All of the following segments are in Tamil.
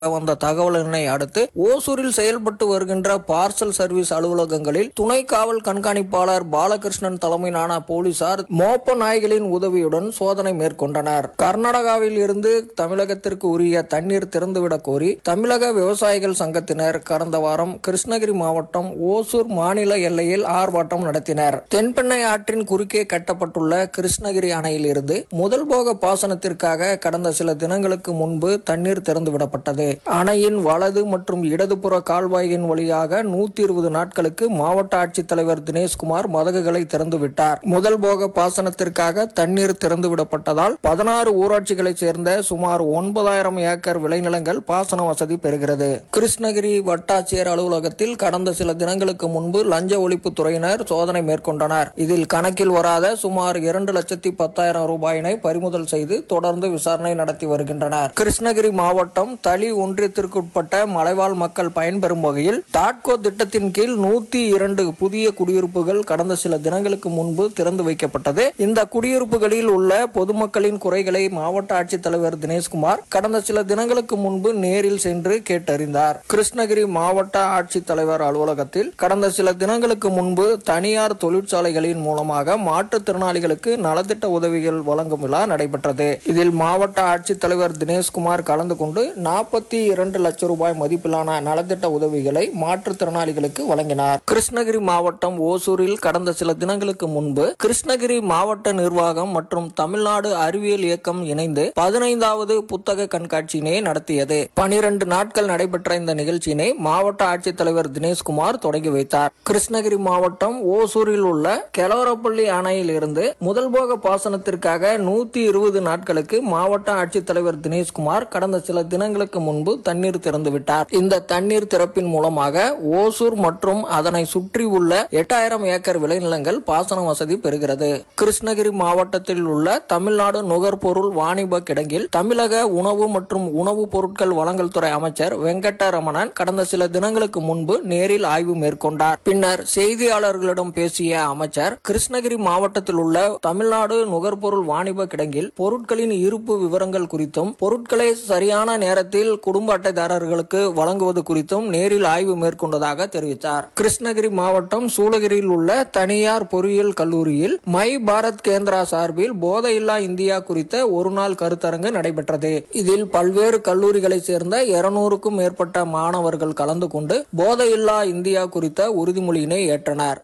வந்த தகவலினை அடுத்து ஓசூரில் செயல்பட்டு வருகின்ற பார்சல் சர்வீஸ் அலுவலகங்களில் துணை காவல் கண்காணிப்பாளர் பாலகிருஷ்ணன் தலைமையிலான போலீசார் மோப்ப நாய்களின் உதவியுடன் சோதனை மேற்கொண்டனர் கர்நாடகாவில் இருந்து தமிழகத்திற்கு உரிய தண்ணீர் திறந்துவிடக் கோரி தமிழக விவசாயிகள் சங்கத்தினர் கடந்த வாரம் கிருஷ்ணகிரி மாவட்டம் ஓசூர் மாநில எல்லையில் ஆர்ப்பாட்டம் நடத்தினர் தென்பெண்ணை ஆற்றின் குறுக்கே கட்டப்பட்டுள்ள கிருஷ்ணகிரி அணையில் இருந்து முதல் போக பாசனத்திற்காக கடந்த சில தினங்களுக்கு முன்பு தண்ணீர் திறந்துவிடப்பட்டது அணையின் வலது மற்றும் இடதுபுற கால்வாயின் வழியாக நூத்தி இருபது நாட்களுக்கு மாவட்ட ஆட்சித்தலைவர் தினேஷ்குமார் மதகுகளை திறந்துவிட்டார் முதல் போக பாசனத்திற்காக தண்ணீர் திறந்துவிடப்பட்டதால் பதினாறு ஊராட்சிகளைச் சேர்ந்த சுமார் ஒன்பதாயிரம் ஏக்கர் விளைநிலங்கள் பாசன வசதி பெறுகிறது கிருஷ்ணகிரி வட்டாட்சியர் அலுவலகத்தில் கடந்த சில தினங்களுக்கு முன்பு லஞ்ச ஒழிப்பு துறையினர் சோதனை மேற்கொண்டனர் இதில் கணக்கில் வராத சுமார் இரண்டு லட்சத்தி பத்தாயிரம் ரூபாயினை பறிமுதல் செய்து தொடர்ந்து விசாரணை நடத்தி வருகின்றனர் கிருஷ்ணகிரி மாவட்டம் தளி ஒன்றியத்திற்குட்பட்ட மலைவாழ் மக்கள் பயன்பெறும் வகையில் டாட்கோ திட்டத்தின் கீழ் நூத்தி இரண்டு புதிய குடியிருப்புகள் கடந்த சில தினங்களுக்கு முன்பு திறந்து வைக்கப்பட்டது இந்த குடியிருப்புகளில் உள்ள பொதுமக்களின் குறைகளை மாவட்ட ஆட்சித்தலைவர் தினேஷ்குமார் கடந்த சில தினங்களுக்கு முன்பு நேரில் சென்று கேட்டறிந்தார் கிருஷ்ணகிரி மாவட்ட ஆட்சித்தலைவர் அலுவலகத்தில் கடந்த சில தினங்களுக்கு முன்பு தனியார் தொழிற்சாலைகளின் மூலமாக மாற்றுத்திறனாளிகளுக்கு நலத்திட்ட உதவிகள் வழங்கும் விழா நடைபெற்றது இதில் மாவட்ட ஆட்சித்தலைவர் தினேஷ்குமார் கலந்து கொண்டு நாற்பத்தி இரண்டு லட்சம் ரூபாய் மதிப்பிலான நலத்திட்ட உதவிகளை மாற்றுத்திறனாளிகளுக்கு வழங்கினார் கிருஷ்ணகிரி மாவட்டம் ஓசூரில் கடந்த சில தினங்களுக்கு முன்பு கிருஷ்ணகிரி மாவட்ட நிர்வாகம் மற்றும் தமிழ்நாடு அறிவியல் இயக்கம் இணைந்து பதினைந்தாவது புத்தக கண்காட்சியினை நடத்தியது பனிரெண்டு நாட்கள் நடைபெற்ற இந்த நிகழ்ச்சியினை மாவட்ட ஆட்சித்தலைவர் தினேஷ்குமார் தொடங்கி வைத்தார் கிருஷ்ணகிரி மாவட்டம் ஓசூரில் உள்ள கெலவரப்பள்ளி அணையில் இருந்து முதல் போக பாசனத்திற்காக நூத்தி இருபது நாட்களுக்கு மாவட்ட ஆட்சித்தலைவர் தினேஷ்குமார் கடந்த சில தினங்களுக்கு முன்பு தண்ணீர் திறந்து விட்டார் இந்த தண்ணீர் திறப்பின் மூலமாக ஓசூர் மற்றும் அதனை சுற்றி உள்ள எட்டாயிரம் ஏக்கர் விளைநிலங்கள் பாசன வசதி பெறுகிறது கிருஷ்ணகிரி மாவட்டத்தில் உள்ள தமிழ்நாடு நுகர்பொருள் வாணிப கிடங்கில் தமிழக உணவு மற்றும் உணவுப் பொருட்கள் வழங்கல் துறை அமைச்சர் வெங்கட்டரமணன் கடந்த சில தினங்களுக்கு முன்பு நேரில் ஆய்வு மேற்கொண்டார் பின்னர் செய்தியாளர்களிடம் பேசிய அமைச்சர் கிருஷ்ணகிரி மாவட்டத்தில் உள்ள தமிழ்நாடு நுகர்பொருள் வாணிப கிடங்கில் பொருட்களின் இருப்பு விவரங்கள் குறித்தும் பொருட்களை சரியான நேரத்தில் குடும்ப அட்டைதாரர்களுக்கு வழங்குவது குறித்தும் நேரில் ஆய்வு மேற்கொண்டதாக தெரிவித்தார் கிருஷ்ணகிரி மாவட்டம் சூளகிரியில் உள்ள தனியார் பொறியியல் கல்லூரியில் மை பாரத் கேந்திரா சார்பில் போதையில்லா இந்தியா குறித்த ஒரு நாள் கருத்தரங்கு நடைபெற்றது இதில் பல்வேறு கல்லூரிகளைச் சேர்ந்த இருநூறுக்கும் மேற்பட்ட மாணவர்கள் கலந்து கொண்டு போதையில்லா இந்தியா குறித்த உறுதிமொழியினை ஏற்றனர்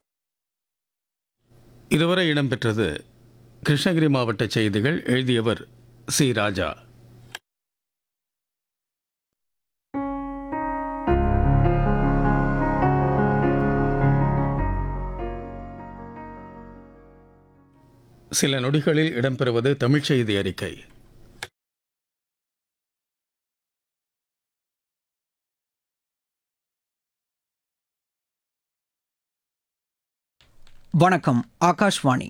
இதுவரை இடம்பெற்றது கிருஷ்ணகிரி மாவட்ட செய்திகள் எழுதியவர் சி ராஜா சில நொடிகளில் இடம்பெறுவது தமிழ்ச் செய்தி அறிக்கை வணக்கம் ஆகாஷ்வாணி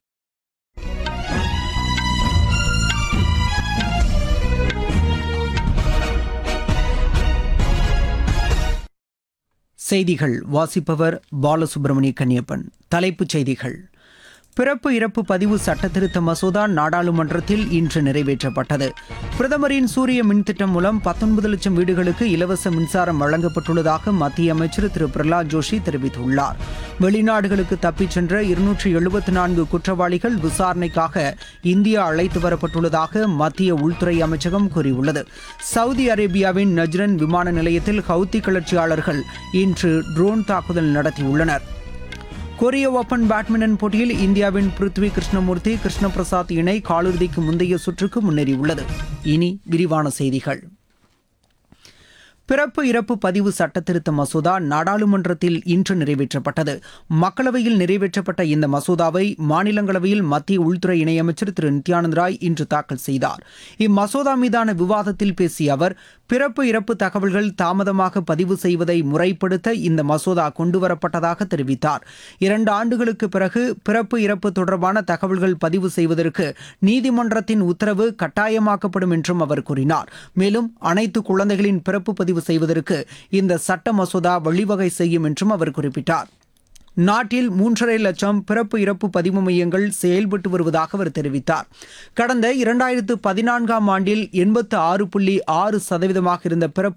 செய்திகள் வாசிப்பவர் பாலசுப்ரமணிய கன்னியப்பன் தலைப்புச் செய்திகள் பிறப்பு இறப்பு பதிவு சட்டத்திருத்த மசோதா நாடாளுமன்றத்தில் இன்று நிறைவேற்றப்பட்டது பிரதமரின் சூரிய மின் திட்டம் மூலம் பத்தொன்பது லட்சம் வீடுகளுக்கு இலவச மின்சாரம் வழங்கப்பட்டுள்ளதாக மத்திய அமைச்சர் திரு பிரகலாத் ஜோஷி தெரிவித்துள்ளார் வெளிநாடுகளுக்கு தப்பிச் சென்ற இருநூற்றி எழுபத்தி நான்கு குற்றவாளிகள் விசாரணைக்காக இந்தியா அழைத்து வரப்பட்டுள்ளதாக மத்திய உள்துறை அமைச்சகம் கூறியுள்ளது சவுதி அரேபியாவின் நஜ்ரன் விமான நிலையத்தில் ஹவுத்தி கிளர்ச்சியாளர்கள் இன்று ட்ரோன் தாக்குதல் நடத்தியுள்ளனர் கொரிய ஓபன் பேட்மிண்டன் போட்டியில் இந்தியாவின் பிருத்வி கிருஷ்ணமூர்த்தி கிருஷ்ண பிரசாத் இணை காலிறுதிக்கு முந்தைய சுற்றுக்கு முன்னேறியுள்ளது இனி விரிவான செய்திகள் பிறப்பு இறப்பு பதிவு சட்டத்திருத்த மசோதா நாடாளுமன்றத்தில் இன்று நிறைவேற்றப்பட்டது மக்களவையில் நிறைவேற்றப்பட்ட இந்த மசோதாவை மாநிலங்களவையில் மத்திய உள்துறை இணையமைச்சர் திரு நித்யானந்த் ராய் இன்று தாக்கல் செய்தார் இம்மசோதா மீதான விவாதத்தில் பேசிய அவர் பிறப்பு இறப்பு தகவல்கள் தாமதமாக பதிவு செய்வதை முறைப்படுத்த இந்த மசோதா கொண்டுவரப்பட்டதாக தெரிவித்தார் இரண்டு ஆண்டுகளுக்கு பிறகு பிறப்பு இறப்பு தொடர்பான தகவல்கள் பதிவு செய்வதற்கு நீதிமன்றத்தின் உத்தரவு கட்டாயமாக்கப்படும் என்றும் அவர் கூறினார் மேலும் அனைத்து குழந்தைகளின் பிறப்பு பதிவு செய்வதற்கு இந்த சட்ட மசோதா வழிவகை செய்யும் என்றும் அவர் குறிப்பிட்டார் நாட்டில் மூன்றரை லட்சம் பிறப்பு இறப்பு பதிவு மையங்கள் செயல்பட்டு வருவதாக அவர் தெரிவித்தார் கடந்த இரண்டாயிரத்து பதினான்காம் ஆண்டில் எண்பத்து ஆறு புள்ளி ஆறு சதவீதமாக இருந்த பிறப்பு